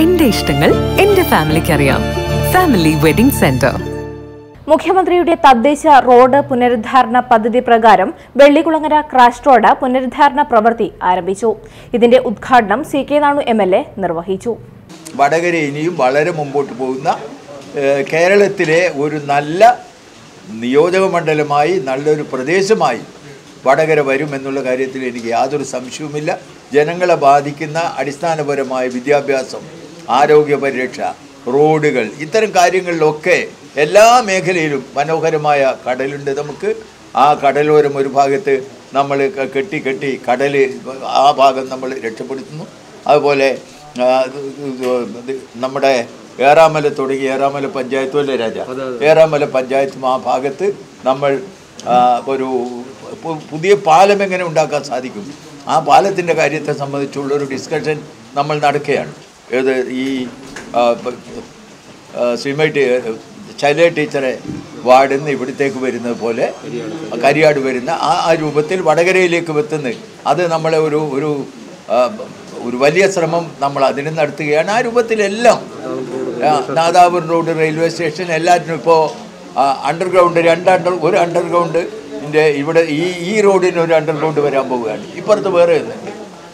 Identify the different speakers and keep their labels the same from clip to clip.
Speaker 1: എന്റെ ഇഷ്ടങ്ങൾ എന്റെ ഫാമിലിക്ക് അറിയാം ഫാമിലി വെഡിംഗ് സെന്റർ
Speaker 2: മുഖ്യമന്ത്രിയുടെ തദ്ദേശ റോഡ് പുനരുദ്ധാരണ പദ്ധതി പ്രകാരം വെള്ളികുളങ്ങര ക്രാഷ് റോഡ് പുനരുദ്ധാരണ പ്രവൃത്തി ആരംഭിച്ചു ഇതിന്റെ ഉദ്ഘാടനം C K Nanu M L A നിർവഹിച്ചു
Speaker 3: വടകര ഇനിയും വളരെ മുമ്പോട്ട് പോകുന്ന ഏഹ്, കേരളത്തിലെ ഒരു നല്ല നിയോജക മണ്ഡലമായി നല്ലൊരു പ്രദേശമായി വടകര വരുമെന്നുള്ള കാര്യത്തിൽ എനിക്ക് യാതൊരു സംശയവുമില്ല ജനങ്ങളെ ബാധിക്കുന്ന അടിസ്ഥാനപരമായ വിദ്യാഭ്യാസം ആരോഗ്യ പരിരക്ഷ റോഡുകൾ ഇത്തരം കാര്യങ്ങളിലൊക്കെ എല്ലാ മേഖലയിലും മനോഹരമായ കടലുണ്ട് നമുക്ക് ആ കടലോരം ഒരു ഭാഗത്ത് നമ്മൾ ക- കെട്ടി കെട്ടി കടൽ ആ ഭാഗം നമ്മൾ രക്ഷപ്പെടുത്തുന്നു അതുപോലെ ആ, ഇത് ഇത് ഇത് നമ്മുടെ ഏറാമല തുടങ്ങി ഏറാമല പഞ്ചായത്തും അല്ലേ രാജ ഏറാമല പഞ്ചായത്തും ആ ഭാഗത്ത് നമ്മൾ ആ, ഒരു പു- പുതിയ പാലം എങ്ങനെ ഉണ്ടാക്കാൻ സാധിക്കും ആ പാലത്തിൻ്റെ കാര്യത്തെ സംബന്ധിച്ചുള്ള ഒരു ഡിസ്കഷൻ നമ്മൾ നടക്കുകയാണ് ഏത് ഈ ആ, പ- ആ, ശ്രീമതി ടീ- ശൈല ടീച്ചറെ വാർഡിൽ നിന്ന് ഇവിടത്തേക്ക് വരുന്നത് പോലെ കരിയാട് വരുന്ന ആ ആ രൂപത്തിൽ വടകരയിലേക്ക് എത്തുന്നത് അത് നമ്മളെ ഒരു ഒരു ആ, ഒരു വലിയ ശ്രമം നമ്മൾ അതിന് നടത്തുകയാണ് ആ രൂപത്തിലെല്ലാം ആ, നാദാപുരം റോഡ് റെയിൽവേ സ്റ്റേഷൻ എല്ലാറ്റിനും ഇപ്പോൾ അണ്ടർഗ്രൗണ്ട് രണ്ട് അണ്ടർ ഒരു അണ്ടർഗ്രൗണ്ട് ഇവിടെ ഈ ഈ റോഡിന് ഒരു അണ്ടർഗ്രൗണ്ട് വരാൻ പോവുകയാണ് ഇപ്പുറത്ത് വേറെ ഒന്നുണ്ട്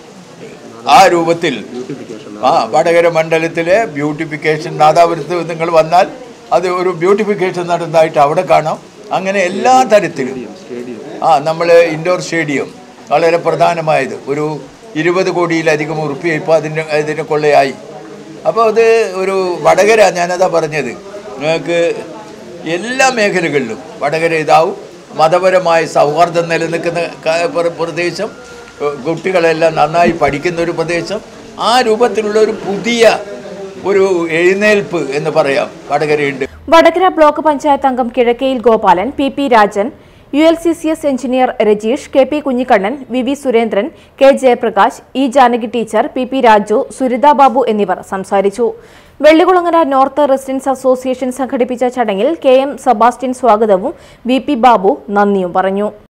Speaker 3: ആ രൂപത്തിൽ ആ വടകര മണ്ഡലത്തിലെ ബ്യൂട്ടിഫിക്കേഷൻ നാദാപുരത്ത് നിങ്ങൾ വന്നാൽ അത് ഒരു ബ്യൂട്ടിഫിക്കേഷൻ നടന്നതായിട്ട് അവിടെ കാണാം അങ്ങനെ എല്ലാ തരത്തിലും ആ നമ്മൾ ഇൻഡോർ സ്റ്റേഡിയം വളരെ പ്രധാനമായത് ഒരു ഇരുപത് കോടിയിലധികം ഉറുപ്പിയ ഇപ്പോൾ അതിന് അതിന് കൊള്ളയായി അപ്പോൾ അത് ഒരു വടകര ഞാനതാ പറഞ്ഞത് നിങ്ങൾക്ക് എല്ലാ മേഖലകളിലും വടകര ഇതാവും മതപരമായ സൗഹാർദ്ദം നിലനിൽക്കുന്ന ക- പ്ര- പ്രദേശം ഏഹ് കുട്ടികളെല്ലാം നന്നായി പഠിക്കുന്ന ഒരു പ്രദേശം ആ രൂപത്തിലുള്ള ഒരു പുതിയ ഒരു എഴുന്നേൽപ്പ് എന്ന് പറയാം വടകരയുണ്ട്
Speaker 2: വടകര ബ്ലോക്ക് പഞ്ചായത്ത് അംഗം Kizhakkayil Gopalan P P Rajan U L C C S engineer Rajeesh K P Kunhikannan V V Surendran K Jayaprakash E Janaki teacher P P Raju Suritha Babu എന്നിവർ സംസാരിച്ചു വെള്ളികുളങ്ങര നോർത്ത് റെസിഡൻസ് അസോസിയേഷൻ സംഘടിപ്പിച്ച ചടങ്ങിൽ കെ എം സെബാസ്റ്റ്യൻ സ്വാഗതവും വി പി ബാബു നന്ദിയും പറഞ്ഞു